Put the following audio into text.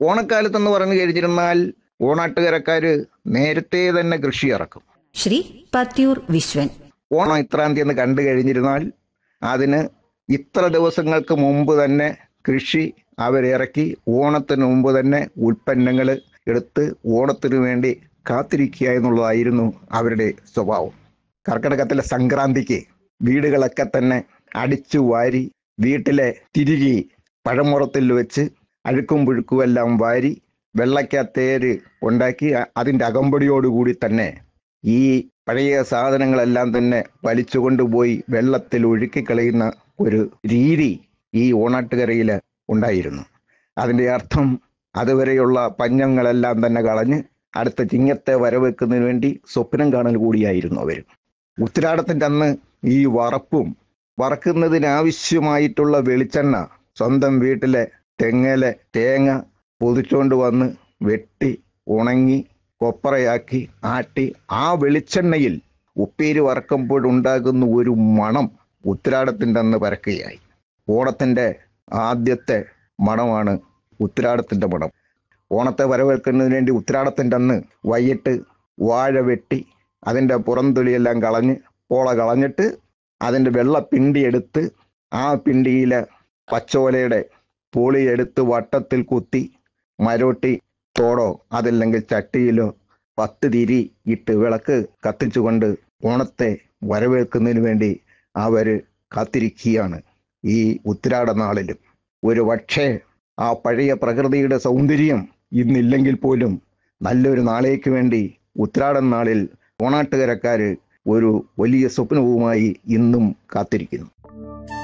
ഓണക്കാലത്തെന്ന് പറഞ്ഞു കഴിഞ്ഞിരുന്നാൽ ഓണാട്ടുകരക്കാര് നേരത്തെ തന്നെ കൃഷി ഇറക്കും ശ്രീ പത്യൂർ വിശ്വൻ ഓണം ഇത്രാം തീയതി എന്ന് കണ്ടു കഴിഞ്ഞിരുന്നാൽ അതിന് ഇത്ര ദിവസങ്ങൾക്ക് മുമ്പ് തന്നെ കൃഷി അവരിറക്കി ഓണത്തിന് മുമ്പ് തന്നെ ഉൽപ്പന്നങ്ങൾ എടുത്ത് ഓണത്തിന് വേണ്ടി കാത്തിരിക്കുക എന്നുള്ളതായിരുന്നു അവരുടെ സ്വഭാവം കർക്കിടകത്തിലെ സംക്രാന്തിക്ക് വീടുകളൊക്കെ തന്നെ അടിച്ചു വാരി വീട്ടിലെ തിരികെ പഴമുറത്തിൽ വെച്ച് അഴുക്കും പുഴുക്കും എല്ലാം വാരി വെള്ളക്കത്തേര് ഉണ്ടാക്കി അ- അതിൻ്റെ അകമ്പടിയോടുകൂടി തന്നെ ഈ പഴയ സാധനങ്ങളെല്ലാം തന്നെ വലിച്ചു കൊണ്ടുപോയി വെള്ളത്തിൽ ഒഴുക്കിക്കളയുന്ന ഒരു രീതി ഈ ഓണാട്ടുകരയിൽ ഉണ്ടായിരുന്നു അതിൻ്റെ അർത്ഥം അതുവരെയുള്ള പഞ്ഞങ്ങളെല്ലാം തന്നെ കളഞ്ഞ് അടുത്ത ചിങ്ങത്തെ വരവെക്കുന്നതിന് വേണ്ടി സ്വപ്നം കാണൽ കൂടിയായിരുന്നു അവർ ഉത്തിരാടത്തിൻ്റെ അന്ന് ഈ വറപ്പും വറക്കുന്നതിനാവശ്യമായിട്ടുള്ള വെളിച്ചെണ്ണ സ്വന്തം വീട്ടിലെ തെങ്ങിലെ തേങ്ങ പൊതിച്ചുകൊണ്ട് വന്ന് വെട്ടി ഉണങ്ങി കൊപ്പറയാക്കി ആട്ടി ആ വെളിച്ചെണ്ണയിൽ ഉപ്പേരി വറക്കുമ്പോഴുണ്ടാകുന്ന ഒരു മണം ഉത്തിരാടത്തിൻ്റെ അന്ന് പരക്കുകയായി ഓണത്തിൻ്റെ ആദ്യത്തെ മണമാണ് ഉത്തിരാടത്തിൻ്റെ മണം ഓണത്തെ വരവേൽക്കുന്നതിന് വേണ്ടി ഉത്തിരാടത്തിൻ്റെ അന്ന് വൈകിട്ട് വാഴ വെട്ടി അതിൻ്റെ പുറംതൊലിയെല്ലാം കളഞ്ഞ് പോള കളഞ്ഞിട്ട് അതിൻ്റെ വെള്ള പിണ്ടി എടുത്ത് ആ പിണ്ടിയിൽ പച്ചോലയുടെ പൊളി എടുത്ത് വട്ടത്തിൽ കുത്തി മരോട്ടി തോടോ അതല്ലെങ്കിൽ ചട്ടിയിലോ പത്ത് തിരി ഇട്ട് വിളക്ക് കത്തിച്ചുകൊണ്ട് ഓണത്തെ വരവേൽക്കുന്നതിന് വേണ്ടി അവർ കാത്തിരിക്കുകയാണ് ഈ ഉത്തിരാട നാളിലും ഒരു പക്ഷേ ആ പഴയ പ്രകൃതിയുടെ സൗന്ദര്യം ഇന്നില്ലെങ്കിൽ പോലും നല്ലൊരു നാളേക്ക് വേണ്ടി ഉത്രാടൻ നാളിൽ ഓണാട്ടുകരക്കാര് ഒരു വലിയ സ്വപ്നവുമായി ഇന്നും കാത്തിരിക്കുന്നു